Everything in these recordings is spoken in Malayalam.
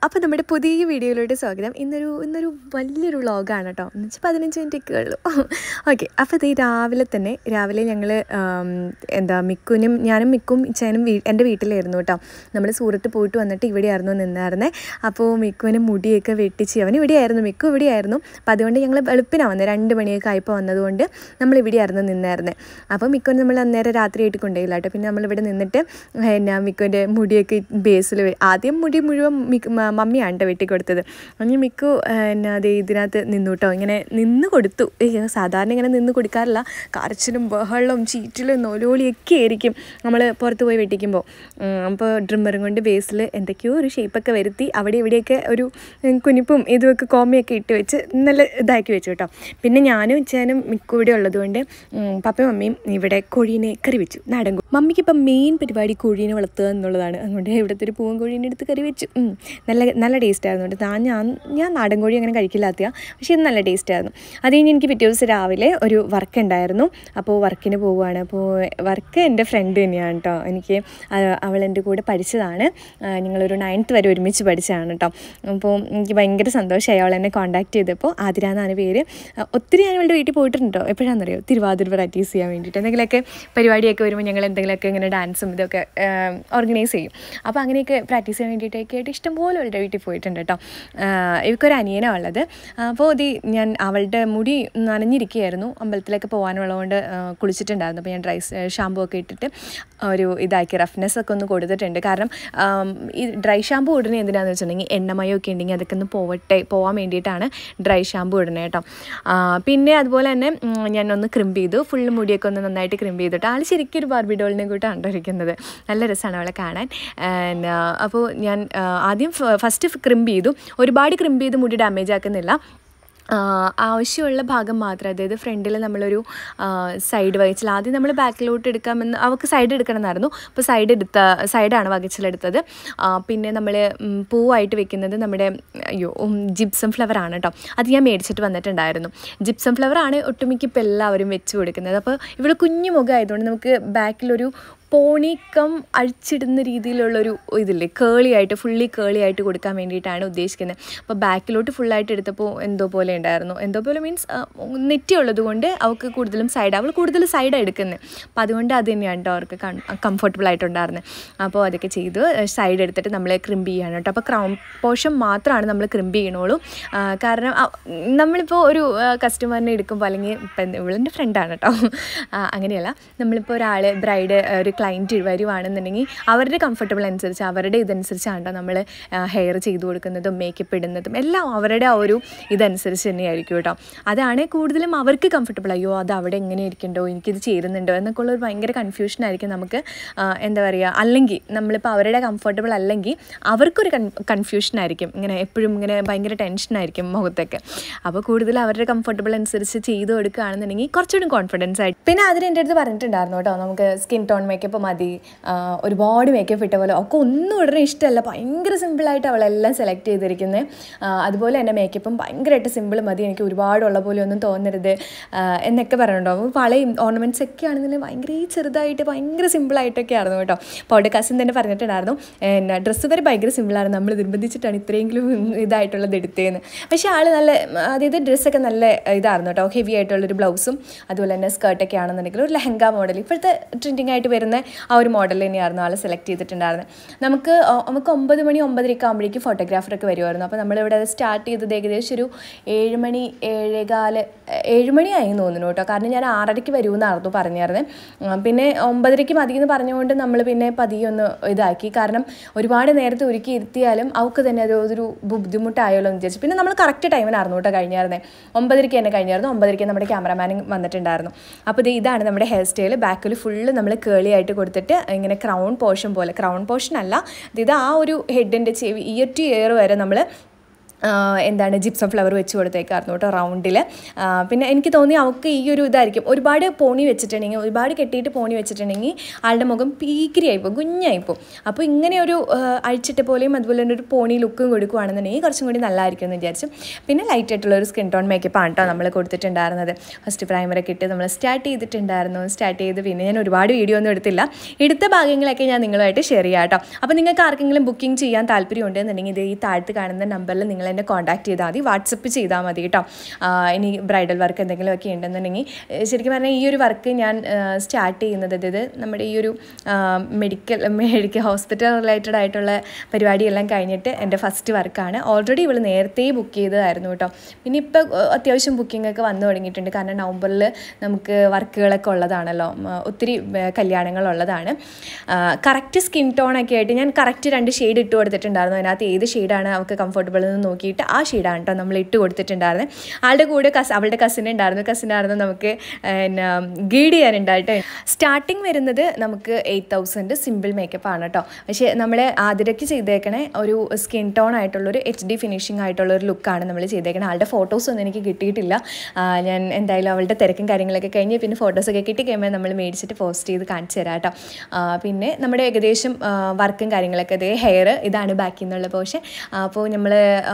അപ്പോൾ നമ്മുടെ പുതിയ വീഡിയോയിലോട്ട് സ്വാഗതം ഇന്നൊരു ഇന്നൊരു വലിയൊരു വ്ളോഗാണ് കേട്ടോ എന്ന് വെച്ചാൽ പതിനഞ്ച് മിനിറ്റൊക്കെ ഉള്ളൂ ഓക്കെ അപ്പോൾ ഇത് രാവിലെ തന്നെ രാവിലെ ഞങ്ങൾ എന്താ മിക്കുനും ഞാനും മിക്കും ഇച്ചാനും വീ എൻ്റെ വീട്ടിലായിരുന്നു കേട്ടോ നമ്മൾ സൂറത്ത് പോയിട്ട് വന്നിട്ട് ഇവിടെയായിരുന്നു നിന്നായിരുന്നേ അപ്പോൾ മിക്കുവിന് മുടിയൊക്കെ വെട്ടിച്ച് അവൻ ഇവിടെയായിരുന്നു മിക്കു ഇവിടെയായിരുന്നു അപ്പോൾ അതുകൊണ്ട് ഞങ്ങൾ വെളുപ്പിനാണ് വന്നത് രണ്ട് മണിയൊക്കെ ആയപ്പോൾ വന്നതുകൊണ്ട് നമ്മൾ ഇവിടെയായിരുന്നു നിന്നായിരുന്നത് അപ്പോൾ മിക്കുവിന് നമ്മൾ അന്നേരം രാത്രിയായിട്ട് കൊണ്ടുപോയില്ല കേട്ടോ പിന്നെ നമ്മളിവിടെ നിന്നിട്ട് എന്നാ മിക്കുവിൻ്റെ മുടിയൊക്കെ ബേസിൽ ആദ്യം മുടി മുഴുവൻ മിക്ക് മ- മമ്മിയാണ് കേട്ടോ വെട്ടിക്കൊടുത്തത് അങ്ങനെ മിക്കു എന്നാ ദേ ഇതിനകത്ത് നിന്നു കേട്ടോ ഇങ്ങനെ നിന്ന് കൊടുത്തു ഏയ് സാധാരണ ഇങ്ങനെ നിന്ന് കൊടുക്കാറില്ല കരച്ചിലും ബഹളവും ചീറ്റിലും നൊലോളിയൊക്കെ ആയിരിക്കും നമ്മൾ പുറത്ത് പോയി വെട്ടിക്കുമ്പോൾ അപ്പോൾ ഡ്രിമ്മറും കൊണ്ട് ബേസിൽ എന്തൊക്കെയോ ഒരു ഷേപ്പൊക്കെ വരുത്തി അവിടെ ഇവിടെയൊക്കെ ഒരു ഉം, കുനിപ്പും ഇതുമൊക്കെ കോമയൊക്കെ ഇട്ട് വെച്ച് നല്ല ഇതാക്കി വെച്ചു കേട്ടോ പിന്നെ ഞാനും ഇച്ചാനും മിക്കും ഇവിടെ ഉള്ളതുകൊണ്ട് ഉം, പപ്പയും മമ്മിയും ഇവിടെ കോഴീനെ കറി വെച്ചു നാടൻ കോഴി മമ്മിക്ക് ഇപ്പം മെയിൻ പരിപാടി കോഴീനെ വളർത്തുക എന്നുള്ളതാണ് അതുകൊണ്ട് ഇവിടുത്തെ ഒരു പൂവൻ കോഴീനെ എടുത്ത് കറി വെച്ചു ഉം, നല്ല നല്ല ടേസ്റ്റ് ആയിരുന്നു കേട്ടോ താൻ ഞാൻ ഞാൻ നാടൻ കോഴി അങ്ങനെ കഴിക്കില്ലാത്തയാ പക്ഷേ ഇത് നല്ല ടേസ്റ്റ് ആയിരുന്നു അത് കഴിഞ്ഞ് എനിക്ക് പിറ്റേ ദിവസം രാവിലെ ഒരു വർക്ക് ഉണ്ടായിരുന്നു അപ്പോൾ വർക്കിന് പോവുകയാണ് അപ്പോൾ വർക്ക് എൻ്റെ ഫ്രണ്ട് തന്നെയാണ് കേട്ടോ എനിക്ക് ആ- അവൾ എൻ്റെ കൂടെ പഠിച്ചതാണ് ആ, ഞങ്ങളൊരു നയൻത്ത് വരെ ഒരുമിച്ച് പഠിച്ചതാണ് കേട്ടോ അപ്പോൾ എനിക്ക് ഭയങ്കര സന്തോഷമായി അവൾ എന്നെ കോൺടാക്ട് ചെയ്തപ്പോൾ ആതിര എന്നാണ് പേര് ആ, ഒത്തിരി ഞാൻ അവളുടെ വീട്ടിൽ പോയിട്ടുണ്ടോ എപ്പോഴാണെന്നറിയോ തിരുവാതിര പ്രാക്ടീസ് ചെയ്യാൻ വേണ്ടിയിട്ട് എന്തെങ്കിലുമൊക്കെ പരിപാടിയൊക്കെ വരുമ്പോൾ ഞങ്ങൾ എന്തെങ്കിലുമൊക്കെ ഇങ്ങനെ ഡാൻസും ഇതൊക്കെ ഓർഗനൈസ് ചെയ്യും അപ്പോൾ അങ്ങനെയൊക്കെ പ്രാക്ടീസ് ചെയ്യാൻ വേണ്ടിയിട്ടൊക്കെ ആയിട്ട് ഇഷ്ടംപോലെ അവളുടെ വീട്ടിൽ പോയിട്ടുണ്ട് കേട്ടോ ആഹ് ഇവൾക്കൊരു അനിയനാണ് ഉള്ളത് അപ്പോൾ ഇത് ഞാൻ അവളുടെ മുടി നനഞ്ഞിരിക്കുകയായിരുന്നു അമ്പലത്തിലൊക്കെ പോകാനുള്ളതുകൊണ്ട് ആഹ് കുളിച്ചിട്ടുണ്ടായിരുന്നു അപ്പോൾ ഞാൻ ഡ്രൈ ഷാമ്പൂ ഒക്കെ ഇട്ടിട്ട് ഒരു ഇതാക്കി റഫ്നെസ് ഒക്കെ ഒന്ന് കൊടുത്തിട്ടുണ്ട് കാരണം ആം, ഈ ഡ്രൈ ഷാമ്പൂ ഇടുന്നത് എന്തിനാന്ന് വെച്ചിട്ടുണ്ടെങ്കിൽ എണ്ണമയമൊക്കെ ഉണ്ടെങ്കിൽ അതൊക്കെ ഒന്ന് പോവട്ടെ പോവാൻ വേണ്ടിയിട്ടാണ് ഡ്രൈ ഷാമ്പൂ ഇടുന്നത് കേട്ടോ ആ, പിന്നെ അതുപോലെ തന്നെ ഉം, ഞാൻ ഒന്ന് ക്രിമ്പ് ചെയ്തു ഫുള്ള് മുടിയൊക്കെ ഒന്ന് നന്നായിട്ട് ക്രിമ്പ് ചെയ്തിട്ട് ആൾ ശരിക്കും ഒരു ബാർബി ഡോളിനെ കൂട്ടാണ് കണ്ടിരിക്കുന്നത് നല്ല രസമാണ് അവളെ കാണാൻ ആൻഡ് അപ്പോൾ ഞാൻ ആ, ആദ്യം ഫസ്റ്റ് ക്രിമ്പ് ചെയ്തു ഒരുപാട് ക്രിമ്പ് ചെയ്ത് മുടി ഡാമേജ് ആക്കുന്നില്ല ആ, ആവശ്യമുള്ള ഭാഗം മാത്രം അതായത് ഫ്രണ്ടിൽ നമ്മളൊരു സൈഡ് വഹിച്ചിൽ ആദ്യം നമ്മൾ ബാക്കിലോട്ട് എടുക്കാമെന്ന് അവൾക്ക് സൈഡ് എടുക്കണമെന്നായിരുന്നു അപ്പോൾ സൈഡ് എടുത്ത സൈഡാണ് വകച്ചിലെടുത്തത് ആ, പിന്നെ നമ്മൾ പൂവായിട്ട് വെക്കുന്നത് നമ്മുടെ അയ്യോ ജിപ്സം ഫ്ലവർ ആണ് കേട്ടോ അത് ഞാൻ മേടിച്ചിട്ട് വന്നിട്ടുണ്ടായിരുന്നു ജിപ്സം ഫ്ലവർ ആണ് ഒട്ടുമിക്ക ഇപ്പോൾ എല്ലാവരും വെച്ച് കൊടുക്കുന്നത് അപ്പോൾ ഇവിടെ കുഞ്ഞു മുഖം ആയതുകൊണ്ട് നമുക്ക് ബാക്കിലൊരു പോണിക്കം അഴിച്ചിടുന്ന രീതിയിലുള്ളൊരു ഇതില്ലേ കേളി ആയിട്ട് ഫുള്ളി കേളി ആയിട്ട് കൊടുക്കാൻ വേണ്ടിയിട്ടാണ് ഉദ്ദേശിക്കുന്നത് അപ്പോൾ ബാക്കിലോട്ട് ഫുള്ളായിട്ട് എടുത്തപ്പോൾ എന്തോ പോലെ ഉണ്ടായിരുന്നു എന്തോ പോലെ മീൻസ് നെറ്റി ഉള്ളത് കൊണ്ട് അവൾക്ക് കൂടുതലും സൈഡ് അവൾ കൂടുതൽ സൈഡാണ് എടുക്കുന്നത് അപ്പോൾ അതുകൊണ്ട് അത് തന്നെയാണ് കേട്ടോ അവർക്ക് കംഫർട്ടബിൾ ആയിട്ടുണ്ടായിരുന്നത് അപ്പോൾ അതൊക്കെ ചെയ്ത് സൈഡ് എടുത്തിട്ട് നമ്മൾ ക്രിമ്പ് ചെയ്യാണ് കേട്ടോ അപ്പോൾ ക്രൗൺ പോർഷൻ മാത്രമാണ് നമ്മൾ ക്രിമ്പ് ചെയ്യണുള്ളൂ ആ, കാരണം ആ, നമ്മളിപ്പോൾ ഒരു കസ്റ്റമറിനെ എടുക്കുമ്പോൾ അല്ലെങ്കിൽ ഇപ്പം ഇവളെൻ്റെ ഫ്രണ്ടാണ് കേട്ടോ ആ, അങ്ങനെയല്ല നമ്മളിപ്പോൾ ഒരാൾ ബ്രൈഡ് ഒരു ക്ലയൻറ്റ് വരുവാണെന്നുണ്ടെങ്കിൽ അവരുടെ കംഫർട്ടബിൾ അനുസരിച്ച് അവരുടെ ഇതനുസരിച്ചാണ് കേട്ടോ നമ്മൾ ഹെയർ ചെയ്ത് കൊടുക്കുന്നതും മേക്കപ്പ് ഇടുന്നതും എല്ലാം അവരുടെ ആ ഒരു ഇതനുസരിച്ച് തന്നെയായിരിക്കും കേട്ടോ അതാണ് കൂടുതലും അവർക്ക് കംഫർട്ടബിൾ അയ്യോ അത് അവിടെ എങ്ങനെ ഇരിക്കണ്ടോ എനിക്കിത് ചേരുന്നുണ്ടോ എന്നൊക്കെ ഉള്ള ഒരു ഭയങ്കര കൺഫ്യൂഷൻ ആയിരിക്കും നമുക്ക് ആ, എന്താ പറയുക അല്ലെങ്കിൽ നമ്മളിപ്പോൾ അവരുടെ കംഫർട്ടബിൾ അല്ലെങ്കിൽ അവർക്കൊരു കൺ കൺഫ്യൂഷൻ ആയിരിക്കും ഇങ്ങനെ എപ്പോഴും ഇങ്ങനെ ഭയങ്കര ടെൻഷനായിരിക്കും മുഖത്തൊക്കെ അപ്പോൾ കൂടുതൽ അവരുടെ കംഫർട്ടബിൾ അനുസരിച്ച് ചെയ്ത് കൊടുക്കുകയാണെന്നുണ്ടെങ്കിൽ കുറച്ചുകൂടി കോൺഫിഡൻസ് ആയിട്ട് പിന്നെ അതിന് എൻ്റെ അടുത്ത് പറഞ്ഞിട്ടുണ്ടായിരുന്നു കേട്ടോ നമുക്ക് സ്കിൻ ടോൺ മേക്കപ്പ് മതി ആ, ഒരുപാട് മേക്കപ്പ് ഇട്ട പോലെ ഒക്കെ ഒന്നും ഉടനെ ഇഷ്ടമല്ല ഭയങ്കര സിമ്പിളായിട്ട് അവളെല്ലാം സെലക്ട് ചെയ്തിരിക്കുന്നത് അതുപോലെ തന്നെ മേക്കപ്പും ഭയങ്കരമായിട്ട് സിമ്പിൾ മതി എനിക്ക് ഒരുപാടുള്ള പോലെ ഒന്നും തോന്നരുത് ആ, എന്നൊക്കെ പറഞ്ഞിട്ടുണ്ടാവും വളയും ഓർണമെൻറ്റ്സ് ഒക്കെ ആണെന്നുണ്ടെങ്കിൽ ഭയങ്കര ചെറുതായിട്ട് ഭയങ്കര സിമ്പിളായിട്ടൊക്കെ ആയിരുന്നു കേട്ടോ അപ്പോൾ അവിടെ കസിൻ തന്നെ പറഞ്ഞിട്ടുണ്ടായിരുന്നു എന്നാ ഡ്രസ്സ് വരെ ഭയങ്കര സിമ്പിളാണ് നമ്മൾ നിർബന്ധിച്ചിട്ടാണ് ഇത്രയെങ്കിലും ഇതായിട്ടുള്ളത് എടുത്തതെന്ന് പക്ഷേ ആൾ നല്ല അതായത് ഡ്രസ്സൊക്കെ നല്ല ഇതായിരുന്നു കേട്ടോ ഹെവി ആയിട്ടുള്ളൊരു ബ്ലൗസും അതുപോലെ തന്നെ സ്കേർട്ടൊക്കെ ആണെന്നുണ്ടെങ്കിൽ ഒരു ലെഹങ്ക മോഡൽ ഇപ്പോഴത്തെ ട്രെൻഡിങ് ആയിട്ട് വരുന്ന ആ ഒരു മോഡൽ തന്നെയായിരുന്നു ആൾ സെലക്ട് ചെയ്തിട്ടുണ്ടായിരുന്നത് നമുക്ക് ഒ- നമുക്ക് ഒമ്പത് മണി ഒമ്പതരയൊക്കെ ആകുമ്പോഴേക്കും ഫോട്ടോഗ്രാഫറൊക്കെ വരുമായിരുന്നു അപ്പോൾ നമ്മളിവിടെ സ്റ്റാർട്ട് ചെയ്തത് ഏകദേശം ഒരു ഏഴ് മണി ഏഴേകാല് ഏഴ് മണിയായി എന്ന് തോന്നുന്നു കേട്ടോ കാരണം ഞാൻ ആറരയ്ക്ക് വരുമെന്നായിരുന്നു പറഞ്ഞായിരുന്നത് ഉം, പിന്നെ ഒമ്പതരയ്ക്ക് മതി എന്ന് പറഞ്ഞുകൊണ്ട് നമ്മൾ പിന്നെ പതിയെ ഒന്ന് ഇതാക്കി കാരണം ഒരുപാട് നേരത്തെ ഒരുക്കി ഇരുത്തിയാലും അവൾക്ക് തന്നെ അത് ഒരു ബുദ്ധിമുട്ടായല്ലോ എന്ന് വിചാരിച്ചു പിന്നെ നമ്മൾ കറക്റ്റ് ടൈമിനായിരുന്നു കേട്ടോ കഴിഞ്ഞായിരുന്നത് ഒമ്പതരയ്ക്ക് തന്നെ കഴിഞ്ഞായിരുന്നു ഒമ്പതരയ്ക്ക് നമ്മുടെ ക്യാമറമാനും വന്നിട്ടുണ്ടായിരുന്നു അപ്പോൾ ഇത് ഇതാണ് നമ്മുടെ ഹെയർ സ്റ്റൈൽ ബാക്കിൽ ഫുള്ള് നമ്മൾ കേളി ആയിട്ട് കൊടുത്തിട്ട് ഇങ്ങനെ ക്രൗൺ പോർഷൻ പോലെ ക്രൗൺ പോർഷൻ അല്ല ഇത് ആ ഒരു ഹെഡിൻ്റെ ചെവി ഇയർ ടു ഇയർ വരെ നമ്മൾ ആഹ് എന്താണ് ജിപ്സം ഫ്ലവർ വെച്ച് കൊടുത്തേക്കായിരുന്നു കേട്ടോ റൗണ്ടിൽ പിന്നെ എനിക്ക് തോന്നി അവൾക്ക് ഈ ഒരു ഇതായിരിക്കും ഒരുപാട് പോണി വെച്ചിട്ടുണ്ടെങ്കിൽ ഒരുപാട് കെട്ടിയിട്ട് പോണി വെച്ചിട്ടുണ്ടെങ്കിൽ ആളുടെ മുഖം പീക്കിരിയായിപ്പോൾ കുഞ്ഞായിപ്പോൾ അപ്പോൾ ഇങ്ങനെ ഒരു ആഹ് അഴിച്ചിട്ട പോലെയും അതുപോലെ തന്നെ ഒരു പോണി ലുക്കും കൊടുക്കുകയാണെന്നുണ്ടെങ്കിൽ കുറച്ചും കൂടി നല്ലതായിരിക്കും എന്ന് വിചാരിച്ചു പിന്നെ ലൈറ്റ് ആയിട്ടുള്ള ഒരു സ്കിൻ ടോൺ മേക്കപ്പ് ആണ് കേട്ടോ നമ്മൾ കൊടുത്തിട്ടുണ്ടായിരുന്നത് ഫസ്റ്റ് പ്രൈമറൊക്കെ ഇട്ട് നമ്മൾ സ്റ്റാർട്ട് ചെയ്തിട്ടുണ്ടായിരുന്നു സ്റ്റാർട്ട് ചെയ്ത് പിന്നെ ഞാൻ ഒരുപാട് വീഡിയോ ഒന്നും എടുത്തില്ല എടുത്ത ഭാഗങ്ങളൊക്കെ ഞാൻ നിങ്ങളുമായിട്ട് ഷെയർ ചെയ്യാം കേട്ടോ അപ്പോൾ നിങ്ങൾക്ക് ആർക്കെങ്കിലും ബുക്കിംഗ് ചെയ്യാൻ താല്പര്യമുണ്ട് എന്നുണ്ടെങ്കിൽ ഇത് ഈ താഴത്ത് കാണുന്ന നമ്പറിൽ നിങ്ങൾ എന്നെ കോൺടാക്ട് ചെയ്താൽ മതി വാട്സപ്പ് ചെയ്താൽ മതി കേട്ടോ ആ, ഇനി ബ്രൈഡൽ വർക്ക് എന്തെങ്കിലുമൊക്കെ ഉണ്ടെന്നുണ്ടെങ്കിൽ ഏഹ് ശരിക്കും പറഞ്ഞാൽ ഈ ഒരു വർക്ക് ഞാൻ സ്റ്റാർട്ട് ചെയ്യുന്നത് അതായത് നമ്മുടെ ഈ ഒരു മെഡിക്കൽ മെഡിക്കൽ ഹോസ്പിറ്റൽ റിലേറ്റഡ് ആയിട്ടുള്ള പരിപാടിയെല്ലാം കഴിഞ്ഞിട്ട് എൻ്റെ ഫസ്റ്റ് വർക്കാണ് ഓൾറെഡി ഇവൾ നേരത്തെ ബുക്ക് ചെയ്തതായിരുന്നു കേട്ടോ പിന്നെ ഇപ്പോൾ അത്യാവശ്യം ബുക്കിംഗ് ഒക്കെ വന്നു തുടങ്ങിയിട്ടുണ്ട് കാരണം നവംബറിൽ നമുക്ക് വർക്കുകളൊക്കെ ഉള്ളതാണല്ലോ ഉം, ഒത്തിരി ഏർ, കല്യാണങ്ങളുള്ളതാണ് കറക്റ്റ് സ്കിൻ ടോൺ ഒക്കെ ആയിട്ട് ഞാൻ കറക്റ്റ് രണ്ട് ഷെയ്ഡ് ഇട്ട് കൊടുത്തിട്ടുണ്ടായിരുന്നു അതിനകത്ത് ഏത് ഷെയ്ഡാണ് അവൾക്ക് കംഫർട്ടബിൾ എന്ന് നോക്കിയിട്ട് ആ ഷെയ്ഡാണ് കേട്ടോ നമ്മൾ ഇട്ട് കൊടുത്തിട്ടുണ്ടായിരുന്നത് ആളുടെ കൂടെ കസ് അവളുടെ കസിൻ ഉണ്ടായിരുന്നു കസിൻ ആയിരുന്നു നമുക്ക് പിന്നെ ഗൈഡ് ചെയ്യാനുണ്ടായിട്ട് സ്റ്റാർട്ടിങ് വരുന്നത് നമുക്ക് എയ്റ്റ് തൗസൻഡ് സിമ്പിൾ മേക്കപ്പ് ആണ് കേട്ടോ പക്ഷേ നമ്മൾ ആതിരയ്ക്ക് ചെയ്തേക്കണേ ഒരു സ്കിൻ ടോൺ ആയിട്ടുള്ളൊരു എച്ച് ഡി ഫിനിഷിംഗ് ആയിട്ടുള്ള ഒരു ലുക്കാണ് നമ്മൾ ചെയ്തേക്കണേ ആളുടെ ഫോട്ടോസ് ഒന്നും എനിക്ക് കിട്ടിയിട്ടില്ല ആ, ഞാൻ എന്തായാലും അവളുടെ തിരക്കും കാര്യങ്ങളൊക്കെ കഴിഞ്ഞ് പിന്നെ ഫോട്ടോസൊക്കെ കിട്ടി കഴിയുമ്പോൾ നമ്മൾ മേടിച്ചിട്ട് പോസ്റ്റ് ചെയ്ത് കാണിച്ചു തരാം കേട്ടോ ആ, പിന്നെ നമ്മുടെ ഏകദേശം വർക്കും കാര്യങ്ങളൊക്കെ അതേ ഹെയർ ഇതാണ് ബാക്കിൽ നിന്നുള്ള പോർഷൻ അപ്പോൾ നമ്മൾ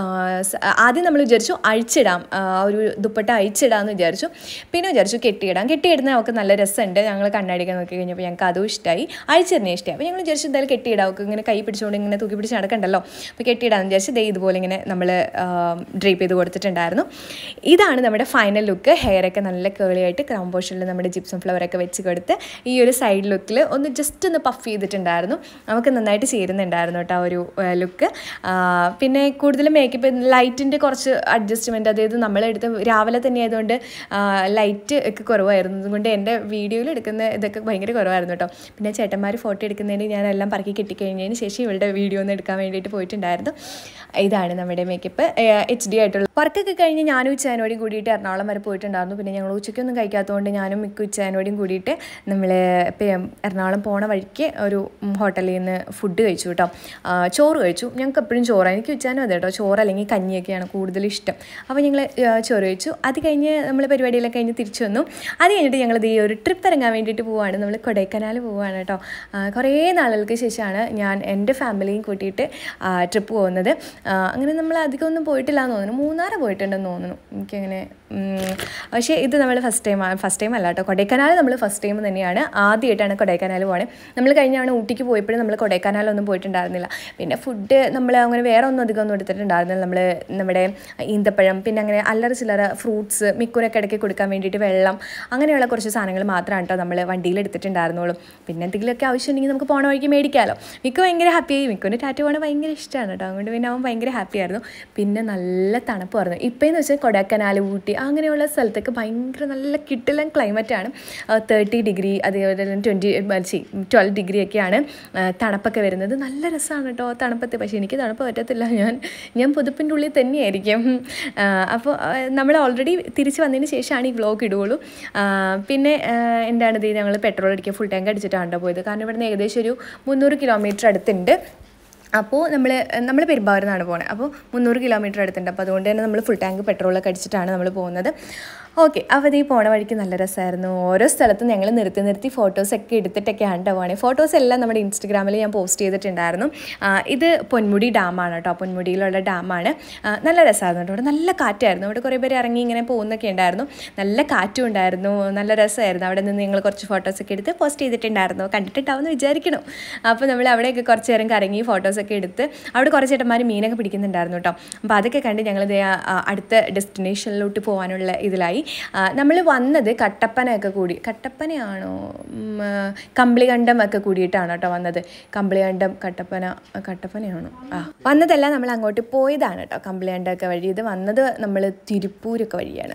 ആദ്യം നമ്മൾ വിചാരിച്ചു അഴിച്ചിടാം ആ, ഒരു ദുപ്പട്ട അഴിച്ചിടാമെന്ന് വിചാരിച്ചു പിന്നെ വിചാരിച്ചു കെട്ടിയിടാം കെട്ടിയിടുന്ന അവൾക്ക് നല്ല രസമുണ്ട് ഞങ്ങൾ കണ്ണാടിക്കാൻ നോക്കി കഴിഞ്ഞപ്പോൾ ഞങ്ങൾക്ക് അതും ഇഷ്ടമായി അഴിച്ചിരുന്നേ ഇഷ്ടമായി അപ്പോൾ ഞങ്ങൾ വിചാരിച്ചു എന്തായാലും കെട്ടിയിടാം അവൾക്ക് ഇങ്ങനെ കൈ പിടിച്ചുകൊണ്ട് ഇങ്ങനെ തൂക്കി പിടിച്ച് നടക്കണ്ടല്ലോ അപ്പോൾ കെട്ടിയിടാമെന്ന് വിചാരിച്ചു ദേ ഇതുപോലെ ഇങ്ങനെ നമ്മൾ ഡ്രേപ്പ് ചെയ്ത് കൊടുത്തിട്ടുണ്ടായിരുന്നു ഇതാണ് നമ്മുടെ ഫൈനൽ ലുക്ക് ഹെയറൊക്കെ നല്ല കേളി ആയിട്ട് ക്രൗൺ പോർഷനിൽ നമ്മുടെ ജിപ്സം ഫ്ലവറൊക്കെ വെച്ച് കൊടുത്ത് ഈ ഒരു സൈഡ് ലുക്കിൽ ഒന്ന് ജസ്റ്റ് ഒന്ന് പഫ് ചെയ്തിട്ടുണ്ടായിരുന്നു നമുക്ക് നന്നായിട്ട് ചേരുന്നുണ്ടായിരുന്നു കേട്ടോ ആ ഒരു ലുക്ക് പിന്നെ കൂടുതൽ മേക്കപ്പ് ലൈറ്റിൻ്റെ കുറച്ച് അഡ്ജസ്റ്റ്മെൻറ്റ് അതായത് നമ്മളെടുത്ത് രാവിലെ തന്നെ ആയതുകൊണ്ട് ലൈറ്റ് ഒക്കെ കുറവായിരുന്നു അതുകൊണ്ട് എൻ്റെ വീഡിയോയിൽ എടുക്കുന്ന ഇതൊക്കെ ഭയങ്കര കുറവായിരുന്നു കേട്ടോ പിന്നെ ചേട്ടന്മാർ ഫോട്ടോ എടുക്കുന്നതിന് ഞാൻ എല്ലാം പറക്കി കിട്ടിക്കഴിഞ്ഞതിന് ശേഷം ഇവളുടെ വീഡിയോ ഒന്ന് എടുക്കാൻ വേണ്ടിയിട്ട് പോയിട്ടുണ്ടായിരുന്നു ഇതാണ് നമ്മുടെ മേക്കപ്പ് എച്ച് ഡി ആയിട്ടുള്ള വർക്കൊക്കെ കഴിഞ്ഞ് ഞാനും ഉച്ചാനോടും കൂടിയിട്ട് എറണാകുളം വരെ പോയിട്ടുണ്ടായിരുന്നു പിന്നെ ഞങ്ങൾ ഉച്ചയ്ക്കൊന്നും കഴിക്കാത്തതുകൊണ്ട് ഞാനും മിക്ക ഉച്ചാനോടും കൂടിയിട്ട് നമ്മൾ ഇപ്പം എറണാകുളം പോണ വഴിക്ക് ഒരു ഹോട്ടലിൽ നിന്ന് ഫുഡ് കഴിച്ചു കേട്ടോ ആ, ചോറ് കഴിച്ചു ഞങ്ങൾക്ക് എപ്പോഴും ചോറാണ് എനിക്ക് ഉച്ചാനും അതെ കേട്ടോ ചോറ് അല്ലെങ്കിൽ കഞ്ഞിയൊക്കെയാണ് കൂടുതൽ ഇഷ്ടം അപ്പോൾ ഞങ്ങൾ ചോറ് കഴിച്ചു അത് കഴിഞ്ഞ് നമ്മൾ പരിപാടിയെല്ലാം കഴിഞ്ഞ് തിരിച്ചു വന്നു അത് കഴിഞ്ഞിട്ട് ഞങ്ങൾ ഈ ഒരു ട്രിപ്പ് ഇറങ്ങാൻ വേണ്ടിയിട്ട് പോവാണ് നമ്മൾ കൊടൈക്കനാൽ പോവാണ് കേട്ടോ ആ, കുറേ നാളുകൾക്ക് ശേഷമാണ് ഞാൻ എൻ്റെ ഫാമിലിയും കൂട്ടിയിട്ട് ട്രിപ്പ് പോകുന്നത് ആ, അങ്ങനെ നമ്മൾ അധികം ഒന്നും പോയിട്ടില്ല എന്ന് തോന്നുന്നു മൂന്നാറ് പോയിട്ടുണ്ടെന്ന് തോന്നുന്നു എനിക്കങ്ങനെ ഉം, പക്ഷേ ഇത് നമ്മൾ ഫസ്റ്റ് ടൈം ഫസ്റ്റ് ടൈം അല്ല കേട്ടോ കൊടൈക്കനാൽ നമ്മൾ ഫസ്റ്റ് ടൈം തന്നെയാണ് ആദ്യമായിട്ടാണ് കൊടൈക്കനാൽ പോകണേ നമ്മൾ കഴിഞ്ഞ തവണ ഊട്ടിക്ക് പോയപ്പോഴും നമ്മൾ കൊടൈക്കനാലൊന്നും പോയിട്ടുണ്ടായിരുന്നില്ല പിന്നെ ഫുഡ് നമ്മൾ അങ്ങനെ വേറെ ഒന്നും അധികം ഒന്നും എടുത്തിട്ടുണ്ടായിരുന്നില്ല നമ്മൾ നമ്മുടെ ഈന്തപ്പഴം പിന്നെ അങ്ങനെ അല്ലറ ചില്ലറ ഫ്രൂട്ട്സ് മിക്കുനൊക്കെ ഇടയ്ക്ക് കൊടുക്കാൻ വേണ്ടിയിട്ട് വെള്ളം അങ്ങനെയുള്ള കുറച്ച് സാധനങ്ങൾ മാത്രമാണ് കേട്ടോ നമ്മൾ വണ്ടിയിൽ എടുത്തിട്ടുണ്ടായിരുന്നുള്ളൂ പിന്നെ എന്തെങ്കിലുമൊക്കെ ആവശ്യമുണ്ടെങ്കിൽ നമുക്ക് പോണ വഴിക്ക് മേടിക്കാമല്ലോ മിക്ക ഭയങ്കര ഹാപ്പിയായി മിക്കുവിന് ടാറ്റു പോകണ ഭയങ്കര ഇഷ്ടമാണ് കേട്ടോ അതുകൊണ്ട് പിന്നെ അവൻ ഭയങ്കര ഹാപ്പി ആയിരുന്നു പിന്നെ നല്ല തണുപ്പായിരുന്നു ഇപ്പം എന്ന് വെച്ചാൽ കൊടൈക്കനാൽ ഊട്ടി അങ്ങനെയുള്ള സ്ഥലത്തൊക്കെ ഭയങ്കര നല്ല കിട്ടിലൻ ക്ലൈമറ്റാണ് തേർട്ടി ഡിഗ്രി അതേപോലെ തന്നെ ട്വൻറ്റി ട്വൽവ് ഡിഗ്രി ഒക്കെയാണ് ആ, തണുപ്പൊക്കെ വരുന്നത് നല്ല രസമാണ് കേട്ടോ തണുപ്പത്ത് പക്ഷേ എനിക്ക് തണുപ്പ് പറ്റത്തില്ല ഞാൻ ഞാൻ പുതുപ്പിൻ്റെ ഉള്ളിൽ തന്നെയായിരിക്കും ആ, അപ്പോൾ ആ, നമ്മൾ ഓൾറെഡി തിരിച്ച് വന്നതിന് ശേഷമാണ് ഈ വ്ലോഗ് ഇടുകയുള്ളൂ ആ, പിന്നെ ആ, എന്താണ് ഇത് ഞങ്ങൾ പെട്രോൾ അടിക്കുക ഫുൾ ടാങ്ക് അടിച്ചിട്ടാണ് കേട്ടോ പോയത് കാരണം ഇവിടുന്ന് ഏകദേശം ഒരു മുന്നൂറ് കിലോമീറ്റർ അടുത്തുണ്ട് അപ്പോൾ നമ്മൾ നമ്മൾ പെരുമ്പാവൂരിൽ പോണത് അപ്പോൾ മുന്നൂറ് കിലോമീറ്റർ അടുത്തുണ്ട് അപ്പോൾ അതുകൊണ്ട് തന്നെ നമ്മൾ ഫുൾ ടാങ്ക് പെട്രോളൊക്കെ അടിച്ചിട്ടാണ് നമ്മൾ പോകുന്നത് ഓക്കെ അപ്പോൾ ഈ പോണ വഴിക്ക് നല്ല രസമായിരുന്നു ഓരോ സ്ഥലത്തും ഞങ്ങൾ നിർത്തി നിർത്തി ഫോട്ടോസൊക്കെ എടുത്തിട്ടൊക്കെയാണ് കേട്ടോ പോണേ ഫോട്ടോസ് എല്ലാം നമ്മുടെ ഇൻസ്റ്റഗ്രാമിൽ ഞാൻ പോസ്റ്റ് ചെയ്തിട്ടുണ്ടായിരുന്നു ആ, ഇത് പൊന്മുടി ഡാമാണ് കേട്ടോ പൊന്മുടിയിലുള്ള ഡാമാണ് ആ, നല്ല രസമായിരുന്നു കേട്ടോ ഇവിടെ നല്ല കാറ്റായിരുന്നു ഇവിടെ കുറേ പേര് ഇറങ്ങി ഇങ്ങനെ പോകുന്നൊക്കെ ഉണ്ടായിരുന്നു നല്ല കാറ്റും ഉണ്ടായിരുന്നു നല്ല രസമായിരുന്നു അവിടെ നിന്ന് ഞങ്ങൾ കുറച്ച് ഫോട്ടോസൊക്കെ എടുത്ത് പോസ്റ്റ് ചെയ്തിട്ടുണ്ടായിരുന്നു കണ്ടിട്ടുണ്ടാവുമെന്ന് വിചാരിക്കണം അപ്പോൾ നമ്മൾ അവിടെയൊക്കെ കുറച്ച് നേരം കറങ്ങി ഫോട്ടോസൊക്കെ എടുത്ത് അവിടെ കുറച്ച് ചേട്ടന്മാർ മീനൊക്കെ പിടിക്കുന്നുണ്ടായിരുന്നു കേട്ടോ അപ്പോൾ അതൊക്കെ കണ്ട് ഞങ്ങൾ അടുത്ത ഡെസ്റ്റിനേഷനിലോട്ട് പോകാനുള്ള ഇതിലായി നമ്മൾ വന്നത് കട്ടപ്പനയൊക്കെ കൂടി കട്ടപ്പനയാണോ ഉം, ആ, കമ്പിളികണ്ഠം ഒക്കെ കൂടിയിട്ടാണ് കേട്ടോ വന്നത് കമ്പിളികണ്ഠം കട്ടപ്പന കട്ടപ്പനയാണോ ആ വന്നതല്ല നമ്മൾ അങ്ങോട്ട് പോയതാണ് കേട്ടോ കമ്പിളികണ്ഠമൊക്കെ വഴി ഇത് വന്നത് നമ്മൾ തിരുപ്പൂരൊക്കെ വഴിയാണ്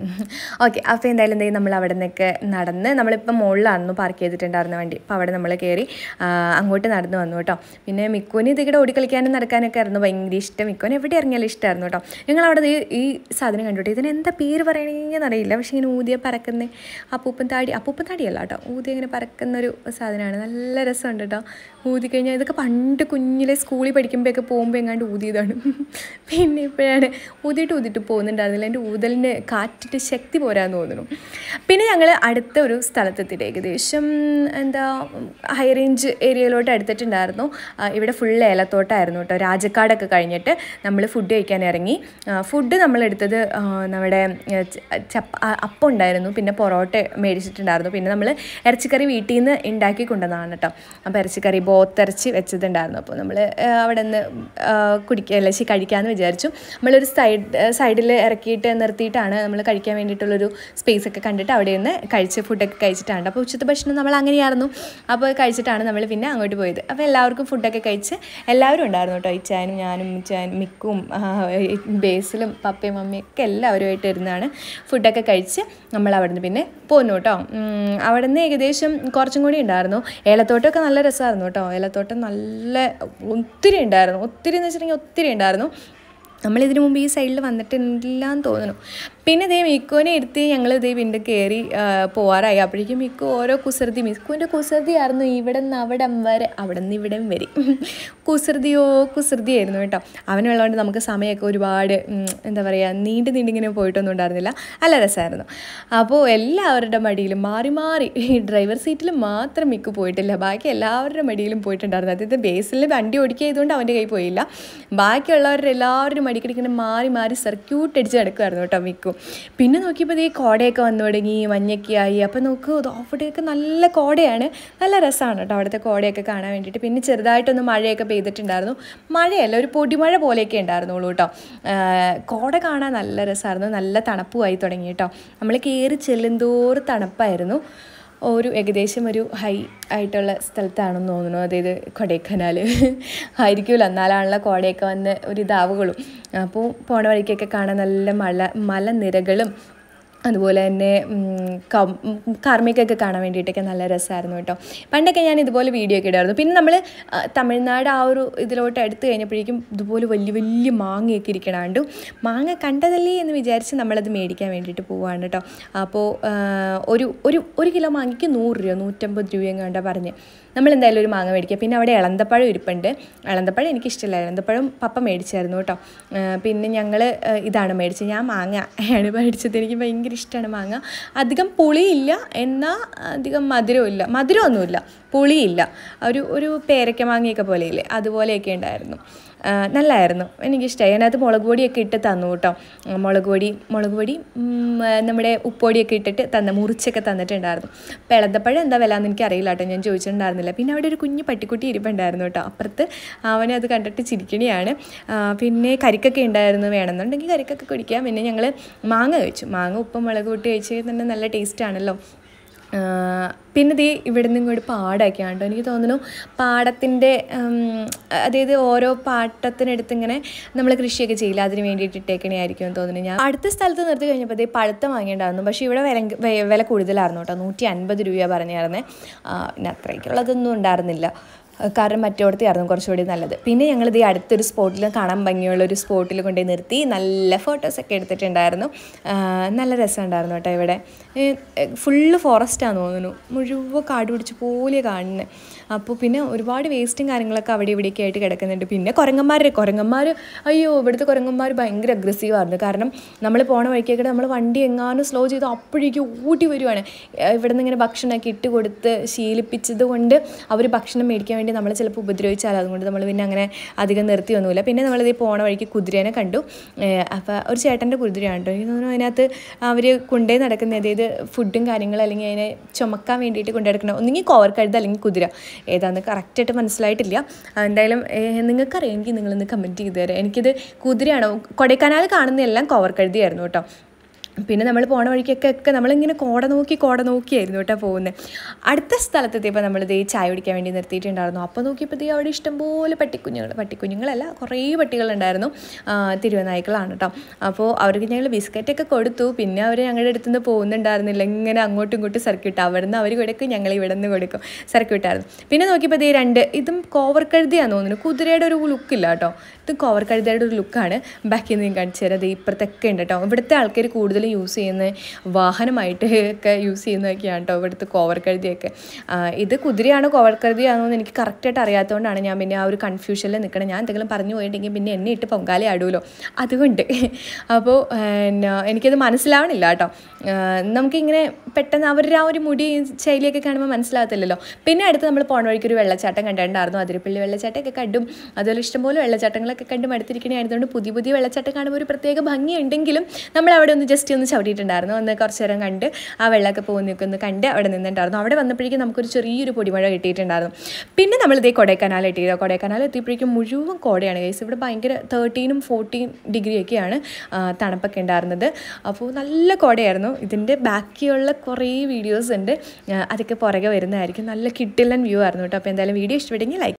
ഓക്കെ അപ്പോൾ എന്തായാലും എന്തെങ്കിലും നമ്മൾ അവിടെ നിന്നൊക്കെ നടന്ന് നമ്മളിപ്പോൾ മുകളിലായിരുന്നു പാർക്ക് ചെയ്തിട്ടുണ്ടായിരുന്ന വണ്ടി അപ്പോൾ അവിടെ നമ്മൾ കയറി ആ, അങ്ങോട്ട് നടന്ന് വന്നു കേട്ടോ പിന്നെ മിക്കുവിന് ഇതിവിടെ ഓടിക്കളിക്കാനും നടക്കാനൊക്കെ ആയിരുന്നു ഭയങ്കര ഇഷ്ടം മിക്കുവിന് എവിടെ ഇറങ്ങിയാലും ഇഷ്ടമായിരുന്നു കേട്ടോ ഞങ്ങൾ അവിടെ ഈ ഈ സാധനം കണ്ടുട്ടോ ഇതിന് എന്താ പേര് പറയണേ എന്നറിയില്ല പക്ഷെ ഇങ്ങനെ ഊതിയ പറക്കുന്ന അപ്പൂപ്പൻ താടി അപ്പൂപ്പൻ താടിയല്ല കേട്ടോ ഊതി ഇങ്ങനെ പറക്കുന്ന ഒരു സാധനമാണ് നല്ല രസമുണ്ട് കേട്ടോ ഊതി കഴിഞ്ഞാൽ ഇതൊക്കെ പണ്ട് കുഞ്ഞിലെ സ്കൂളിൽ പഠിക്കുമ്പോഴൊക്കെ പോകുമ്പോൾ എങ്ങാണ്ട് ഊതിയതാണ് പിന്നെ ഇപ്പോഴാണ് ഊതിയിട്ട് ഊതിയിട്ട് പോകുന്നുണ്ടായിരുന്നില്ല എൻ്റെ ഊതലിന് കാറ്റിട്ട് ശക്തി പോരാന്ന് തോന്നുന്നു പിന്നെ ഞങ്ങൾ അടുത്ത ഒരു സ്ഥലത്തെത്തിയിട്ട് ഏകദേശം എന്താ ഹൈ റേഞ്ച് ഏരിയയിലോട്ട് എടുത്തിട്ടുണ്ടായിരുന്നു ആ, ഇവിടെ ഫുൾ ഏലത്തോട്ടായിരുന്നു കേട്ടോ രാജക്കാടൊക്കെ കഴിഞ്ഞിട്ട് നമ്മൾ ഫുഡ് കഴിക്കാൻ ഇറങ്ങി ഫുഡ് നമ്മളെടുത്തത് ആ, നമ്മുടെ ആ, ച- ചപ്പ ആ, അപ്പം ഉണ്ടായിരുന്നു പിന്നെ പൊറോട്ട മേടിച്ചിട്ടുണ്ടായിരുന്നു പിന്നെ നമ്മൾ ഇറച്ചിക്കറി വീട്ടിൽ നിന്ന് ഉണ്ടാക്കി കൊണ്ടുവന്നതാണ് കേട്ടോ അപ്പോൾ ഇറച്ചിക്കറി ബോത്തിറച്ചി വെച്ചതുണ്ടായിരുന്നു അപ്പോൾ നമ്മൾ അവിടെ നിന്ന് കുടിക്കുക അല്ല ശരി കഴിക്കാമെന്ന് വിചാരിച്ചു നമ്മളൊരു സൈഡ് സൈഡിൽ ഇറക്കിയിട്ട് നിർത്തിയിട്ടാണ് നമ്മൾ കഴിക്കാൻ വേണ്ടിയിട്ടുള്ളൊരു സ്പേസ് ഒക്കെ കണ്ടിട്ട് അവിടെ നിന്ന് കഴിച്ച് ഫുഡൊക്കെ കഴിച്ചിട്ടാണ് അപ്പോൾ ഉച്ചത്തെ ഭക്ഷണം നമ്മൾ അങ്ങനെയായിരുന്നു അപ്പോൾ കഴിച്ചിട്ടാണ് നമ്മൾ പിന്നെ അങ്ങോട്ട് പോയത് അപ്പോൾ എല്ലാവർക്കും ഫുഡൊക്കെ കഴിച്ച് എല്ലാവരും ഉണ്ടായിരുന്നു കേട്ടോ ഇച്ചാനും ഞാനും ഇച്ചാനും മിക്കും ആ, ബേസിലും പപ്പയും മമ്മിയും ഒക്കെ എല്ലാവരുമായിട്ട് ഇരുന്നാണ് ഫുഡൊക്കെ കഴിച്ച് നമ്മൾ അവിടെ നിന്ന് പിന്നെ പോന്നു കേട്ടോ ഉം, അവിടെ നിന്ന് ഏകദേശം കുറച്ചും കൂടി ഉണ്ടായിരുന്നു ഏലത്തോട്ടമൊക്കെ നല്ല രസമായിരുന്നു കേട്ടോ ഏലത്തോട്ടം നല്ല ഒത്തിരി ഉണ്ടായിരുന്നു ഒത്തിരി എന്ന് വെച്ചിട്ടുണ്ടെങ്കിൽ ഒത്തിരി ഉണ്ടായിരുന്നു നമ്മളിതിനു മുമ്പ് ഈ സൈഡിൽ വന്നിട്ടില്ലാന്ന് തോന്നുന്നു പിന്നെ ഇതേ മിക്കുവിനെ ഇരുത്തി ഞങ്ങൾ ഇതേ വീണ്ടും കയറി ആ, പോവാറായി അപ്പോഴേക്കും മിക്കു ഓരോ കുസൃതി മിക്കുവിൻ്റെ കുസൃതിയായിരുന്നു ഇവിടെ നിന്ന് അവിടെ വരെ അവിടെ നിന്ന് ഇവിടെ വരെ കുസൃതിയോ കുസൃതിയായിരുന്നു കേട്ടോ അവനുള്ളതുകൊണ്ട് നമുക്ക് സമയമൊക്കെ ഒരുപാട് ഉം, എന്താ പറയുക നീണ്ടു നീണ്ടിങ്ങനെ പോയിട്ടൊന്നും ഉണ്ടായിരുന്നില്ല നല്ല രസമായിരുന്നു അപ്പോൾ എല്ലാവരുടെ മടിയിലും മാറി മാറി ഈ ഡ്രൈവർ സീറ്റിൽ മാത്രം മിക്കു പോയിട്ടില്ല ബാക്കി എല്ലാവരുടെ മടിയിലും പോയിട്ടുണ്ടായിരുന്നു അതായത് ബേസിൽ വണ്ടി ഓടിക്കിയതുകൊണ്ട് അവൻ്റെ കയ്യിൽ പോയില്ല ബാക്കിയുള്ളവരുടെ എല്ലാവരും മടിക്കിടിങ്ങനെ മാറി മാറി സർക്യൂട്ട് അടിച്ച് നടക്കുമായിരുന്നു കേട്ടോ മിക്കു പിന്നെ നോക്കിയപ്പോൾ ഈ കോടയൊക്കെ വന്നു തുടങ്ങി മഞ്ഞൊക്കെ ആയി അപ്പോൾ നോക്കൂ ഇത് അവിടെയൊക്കെ നല്ല കോടയാണ് നല്ല രസമാണ് കേട്ടോ അവിടുത്തെ കോടയൊക്കെ കാണാൻ വേണ്ടിയിട്ട് പിന്നെ ചെറുതായിട്ടൊന്ന് മഴയൊക്കെ പെയ്തിട്ടുണ്ടായിരുന്നു മഴയല്ല ഒരു പൊടിമഴ പോലെയൊക്കെ ഉണ്ടായിരുന്നുള്ളൂ കേട്ടോ ആ, കോട കാണാൻ നല്ല രസമായിരുന്നു നല്ല തണുപ്പുമായി തുടങ്ങി കേട്ടോ നമ്മൾ കയറി ചെല്ലുന്തോറും തണുപ്പായിരുന്നു ഒരു ഏകദേശം ഒരു ഹൈ ആയിട്ടുള്ള സ്ഥലത്താണെന്ന് തോന്നുന്നു അതായത് കൊടൈക്കനാൽ ആയിരിക്കുമല്ലോ എന്നാലാണല്ലോ കോടയൊക്കെ വന്ന് ഒരു ഇതാവുകയുള്ളൂ അപ്പോൾ പോണ വഴിക്കൊക്കെ കാണാൻ നല്ല മല മലനിരകളും അതുപോലെ തന്നെ ഉം, കം- ഉം, കാർമികൊക്കെ കാണാൻ വേണ്ടിയിട്ടൊക്കെ നല്ല രസമായിരുന്നു കേട്ടോ പണ്ടൊക്കെ ഞാൻ ഇതുപോലെ വീഡിയോ ഒക്കെ ഇടായിരുന്നു പിന്നെ നമ്മൾ തമിഴ്നാട് ആ ഒരു ഇതിലോട്ട് എടുത്തു കഴിഞ്ഞപ്പോഴേക്കും ഇതുപോലെ വലിയ വലിയ മാങ്ങയൊക്കെ ഇരിക്കണാണ്ട് മാങ്ങ കണ്ടതല്ലേ എന്ന് വിചാരിച്ച് നമ്മളത് മേടിക്കാൻ വേണ്ടിയിട്ട് പോവുകയാണ് കേട്ടോ അപ്പോൾ ആ, ഒരു ഒരു ഒരു കിലോ മാങ്ങയ്ക്ക് നൂറ് രൂപ നൂറ്റമ്പത് രൂപയും കണ്ടാ പറഞ്ഞ് നമ്മൾ എന്തായാലും ഒരു മാങ്ങ മേടിക്കുക പിന്നെ അവിടെ ഇളന്തപ്പഴം ഇരിപ്പുണ്ട് ഇളന്തപ്പഴം എനിക്കിഷ്ടമില്ല ഇളന്തപ്പഴം പപ്പ മേടിച്ചായിരുന്നു കേട്ടോ ആ, പിന്നെ ഞങ്ങൾ ഇതാണ് മേടിച്ചത് ഞാൻ മാങ്ങ ആണ് മേടിച്ചത് എനിക്ക് ഭയങ്കര ഇഷ്ടമാണ് മാങ്ങ അധികം പുളിയില്ല എന്നാൽ അധികം മധുരമില്ല മധുരമൊന്നുമില്ല പുളിയില്ല ഒരു ഒരു പേരക്ക മാങ്ങയൊക്കെ പോലെയില്ലേ അതുപോലെയൊക്കെ ഉണ്ടായിരുന്നു ആ, നല്ലതായിരുന്നു എനിക്കിഷ്ടമായി അതിനകത്ത് മുളക് പൊടിയൊക്കെ ഇട്ട് തന്നു കേട്ടോ ആ, മുളക് പൊടി മുളക് പൊടി ഉം, ആ, നമ്മുടെ ഉപ്പൊടിയൊക്കെ ഇട്ടിട്ട് തന്ന മുറിച്ചൊക്കെ തന്നിട്ടുണ്ടായിരുന്നു അപ്പോൾ ഇളന്തപ്പഴം എന്താ വില എന്ന് എനിക്ക് അറിയില്ല കേട്ടോ ഞാൻ ചോദിച്ചിട്ടുണ്ടായിരുന്നില്ല പിന്നെ അവിടെ ഒരു കുഞ്ഞു പട്ടിക്കുട്ടി ഇരിപ്പുണ്ടായിരുന്നു കേട്ടോ അപ്പുറത്ത് അവനെ അത് കണ്ടിട്ട് ചിരിക്കണിയാണ് ആ, പിന്നെ കരിക്കൊക്കെ ഉണ്ടായിരുന്നു വേണമെന്നുണ്ടെങ്കിൽ കരിക്കൊക്കെ കുടിക്കാം പിന്നെ ഞങ്ങൾ മാങ്ങ കഴിച്ചു മാങ്ങ ഉപ്പും മുളക് കൂട്ടി കഴിച്ച് തന്നെ നല്ല ടേസ്റ്റ് ആണല്ലോ ആ, പിന്നെ ദേ ഇവിടെ നിന്ന് ഇങ്ങോട്ട് പാടൊക്കെയാണ് കേട്ടോ എനിക്ക് തോന്നുന്നു പാടത്തിൻ്റെ ഉം, അതായത് ഓരോ പാട്ടത്തിനടുത്ത് ഇങ്ങനെ നമ്മൾ കൃഷിയൊക്കെ ചെയ്യില്ല അതിന് വേണ്ടിയിട്ട് ഇട്ടേക്കണേ ആയിരിക്കും എന്ന് തോന്നുന്നു ഞാൻ അടുത്ത സ്ഥലത്ത് നിർത്തി കഴിഞ്ഞപ്പോൾ ദേ പഴുത്ത വാങ്ങിയിട്ടുണ്ടായിരുന്നു പക്ഷേ ഇവിടെ വില വെ- വില കൂടുതലായിരുന്നു കേട്ടോ നൂറ്റി അൻപത് രൂപ പറഞ്ഞായിരുന്നേ പിന്നെ അത്രയ്ക്കുള്ളതൊന്നും ഉണ്ടായിരുന്നില്ല കാരണം മറ്റോടത്തെയായിരുന്നു കുറച്ചുകൂടി നല്ലത് പിന്നെ ഞങ്ങൾ ഈ അടുത്തൊരു സ്പോട്ടിൽ കാണാൻ ഭംഗിയുള്ള ഒരു സ്പോട്ടിൽ കൊണ്ടുപോയി നിർത്തി നല്ല ഫോട്ടോസൊക്കെ എടുത്തിട്ടുണ്ടായിരുന്നു ആ, നല്ല രസമുണ്ടായിരുന്നു കേട്ടോ ഇവിടെ ഫുള്ള് ഫോറസ്റ്റാന്ന് തോന്നുന്നു മുഴുവൻ കാട് പിടിച്ച് പോലെ കാണുന്നത് അപ്പോൾ പിന്നെ ഒരുപാട് വേസ്റ്റും കാര്യങ്ങളൊക്കെ അവിടെ ഇവിടെയൊക്കെ ആയിട്ട് കിടക്കുന്നുണ്ട് പിന്നെ കുരങ്ങന്മാർ കുരങ്ങന്മാർ അയ്യോ ഇവിടുത്തെ കുരങ്ങന്മാർ ഭയങ്കര അഗ്രസീവായിരുന്നു കാരണം നമ്മൾ പോണ വഴിക്കൊക്കെ നമ്മൾ വണ്ടി എങ്ങാനും സ്ലോ ചെയ്ത് അപ്പോഴേക്കും ഓടി വരുവാണ് ഇവിടെ നിന്ന് ഇങ്ങനെ ഭക്ഷണമൊക്കെ ഇട്ട് കൊടുത്ത് ശീലിപ്പിച്ചത് കൊണ്ട് അവർ ഭക്ഷണം മേടിക്കാൻ വേണ്ടി നമ്മളെ ചിലപ്പോൾ ഉപദ്രവിച്ചാൽ അതുകൊണ്ട് നമ്മൾ പിന്നെ അങ്ങനെ അധികം നിർത്തിയൊന്നുമില്ല പിന്നെ നമ്മളിത് പോണ വഴിക്ക് കുതിരേനെ കണ്ടു അപ്പോൾ ഒരു ചേട്ടൻ്റെ കുതിരയാണ് കേട്ടോ എനിക്ക് തോന്നുന്നു അതിനകത്ത് അവർ കൊണ്ടേ നടക്കുന്ന അതായത് ഫുഡും കാര്യങ്ങളും അല്ലെങ്കിൽ അതിനെ ചുമക്കാൻ വേണ്ടിയിട്ട് കൊണ്ടു നടക്കണം ഒന്നുകിൽ കോവർ കഴുത അല്ലെങ്കിൽ കുതിര ഏതാന്ന് കറക്റ്റായിട്ട് മനസ്സിലായിട്ടില്ല ആ, എന്തായാലും ഏഹ്, നിങ്ങൾക്കറിയാം എനിക്ക് നിങ്ങളൊന്ന് കമൻറ്റ് ചെയ്ത് തരാം എനിക്കിത് കുതിരയാണോ കൊടൈക്കനാൽ കാണുന്നതെല്ലാം കോവർ കഴുതിയായിരുന്നു കേട്ടോ പിന്നെ നമ്മൾ പോണ വഴിക്കൊക്കെ ഒക്കെ നമ്മളിങ്ങനെ കോട നോക്കി കോട നോക്കിയായിരുന്നു കേട്ടോ പോകുന്നത് അടുത്ത സ്ഥലത്തെത്തിയപ്പോൾ നമ്മളിത് ഈ ചായ കുടിക്കാൻ വേണ്ടി നിർത്തിയിട്ടുണ്ടായിരുന്നു അപ്പോൾ നോക്കിയപ്പോൾ ദേ അവിടെ ഇഷ്ടംപോലെ പട്ടിക്കുഞ്ഞുങ്ങൾ പട്ടിക്കുഞ്ഞുങ്ങളല്ല കുറേ പട്ടികളുണ്ടായിരുന്നു ആ, തിരുവനായ്ക്കളാണ് കേട്ടോ അപ്പോൾ അവർക്ക് ഞങ്ങൾ ബിസ്ക്കറ്റൊക്കെ കൊടുത്തു പിന്നെ അവർ ഞങ്ങളുടെ അടുത്ത് നിന്ന് പോകുന്നുണ്ടായിരുന്നില്ല ഇങ്ങനെ അങ്ങോട്ടും ഇങ്ങോട്ടും സർക്യൂട്ട് അവിടെ നിന്ന് അവർ കൊടുക്കും ഞങ്ങൾ ഇവിടെ നിന്ന് കൊടുക്കും സർക്യൂട്ടായിരുന്നു പിന്നെ നോക്കിയപ്പോൾ ദേ രണ്ട് ഇതും കോവർ കഴുതിയാന്ന് തോന്നുന്നു കുതിരയുടെ ഒരു ലുക്കില്ല കേട്ടോ ഇത് കോവർ കഴുതയുടെ ഒരു ലുക്കാണ് ബാക്കിൽ നിന്ന് ഞാൻ കാണിച്ചു തരാം അത് ഇപ്പുറത്തൊക്കെ ഉണ്ട് കേട്ടോ ഇവിടുത്തെ ആൾക്കാർ കൂടുതലും യൂസ് ചെയ്യുന്ന വാഹനമായിട്ട് ഒക്കെ യൂസ് ചെയ്യുന്നതൊക്കെയാണ് കേട്ടോ ഇവിടുത്തെ കോവർക്കഴുതിയൊക്കെ ആ, ഇത് കുതിരയാണോ കോവർക്കഴുതിയാണോ എന്ന് എനിക്ക് കറക്റ്റായിട്ട് അറിയാത്തതുകൊണ്ടാണ് ഞാൻ പിന്നെ ആ ഒരു കൺഫ്യൂഷനിൽ നിൽക്കണം ഞാൻ എന്തെങ്കിലും പറഞ്ഞു പോയിട്ടുണ്ടെങ്കിൽ പിന്നെ എന്നെ ഇട്ട് പൊങ്കാല ആടുമല്ലോ അതുകൊണ്ട് അപ്പോൾ പിന്നെ എനിക്കത് മനസ്സിലാവണില്ല കേട്ടോ ആ, നമുക്കിങ്ങനെ പെട്ടെന്ന് അവരുടെ ആ ഒരു മുടി ശൈലിയൊക്കെ കാണുമ്പോൾ മനസ്സിലാകത്തില്ലല്ലോ പിന്നെ അടുത്ത് നമ്മൾ പോണ വഴിക്ക് ഒരു വെള്ളച്ചാട്ടം കണ്ടിട്ടുണ്ടായിരുന്നു അതിരപ്പള്ളി വെള്ളച്ചാട്ടമൊക്കെ കണ്ടും അതുപോലെ ഇഷ്ടംപോലെ വെള്ളച്ചാട്ടങ്ങളൊക്കെ കണ്ടും അടുത്തിരിക്കണേ ആയതുകൊണ്ട് പുതിയ പുതിയ വെള്ളച്ചാട്ടം കാണുമ്പോൾ ഒരു പ്രത്യേക ഭംഗിയുണ്ടെങ്കിലും നമ്മൾ അവിടെ ഒന്ന് ജസ്റ്റ് ഒന്ന് ചവിട്ടിയിട്ടുണ്ടായിരുന്നു ഒന്ന് കുറച്ച് നേരം കണ്ട് ആ വെള്ളമൊക്കെ പോകുന്നതൊക്കെ ഒന്ന് കണ്ട് അവിടെ നിന്നിട്ടുണ്ടായിരുന്നു അവിടെ വന്നപ്പോഴേക്കും നമുക്കൊരു ചെറിയൊരു പൊടിമഴ കിട്ടിയിട്ടുണ്ടായിരുന്നു പിന്നെ നമ്മൾ ഇതേ കൊടൈക്കനാൽ എത്തിയത് കൊടൈക്കനാൽ എത്തിയപ്പോഴേക്കും മുഴുവൻ കോടയാണ് ഗൈസ് ഇവിടെ ഭയങ്കര തേർട്ടീനും ഫോർട്ടീൻ ഡിഗ്രി ഒക്കെയാണ് ആ, തണുപ്പൊക്കെ ഉണ്ടായിരുന്നത് അപ്പോൾ നല്ല കോടയായിരുന്നു ഇതിൻ്റെ ബാക്കിയുള്ള കുറേ വീഡിയോസ് ഉണ്ട് ആ, അതൊക്കെ പുറകെ വരുന്നതായിരിക്കും നല്ല കിട്ടില്ലൻ വ്യൂ ആയിരുന്നു കേട്ടോ അപ്പോൾ എന്തായാലും വീഡിയോ ഇഷ്ടപ്പെട്ടെങ്കിൽ ലൈക്ക്